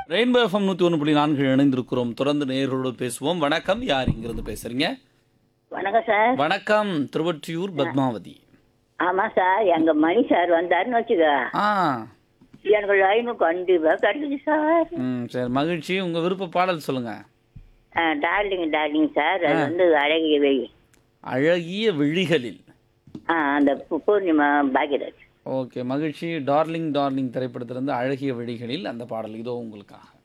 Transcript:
rainbow FM நூற்றி ஒன்று புள்ளி நான்கு இணைந்திருக்கிறோம் தொடர்ந்து நேயர்களோடு பேசுவோம் வணக்கம் யார் இங்கிருந்து பேசுறீங்க வணக்கம் சார் வணக்கம் திருவொற்றியூர் பத்மாவதி ஆமா சார் எங்க மணி சார் வந்தாருன்னு வச்சுக்க ஆ எனக்கு லைனு கண்டிப்பா கிடைக்குது சார் ம் சரி மகிழ்ச்சி உங்கள் விருப்ப பாடல் சொல்லுங்க ஆ, டார்லிங் டார்லிங் சார் அது வந்து அழகிய வெய் அழகிய விழிகளில் ஆ அந்த பூ- பூர்ணிமா பாக்யராஜ் ஓகே மகிழ்ச்சி டார்லிங் டார்லிங் திரைப்படத்திலிருந்து அழகிய விழிகளில் அந்த பாடல் இதோ உங்களுக்காக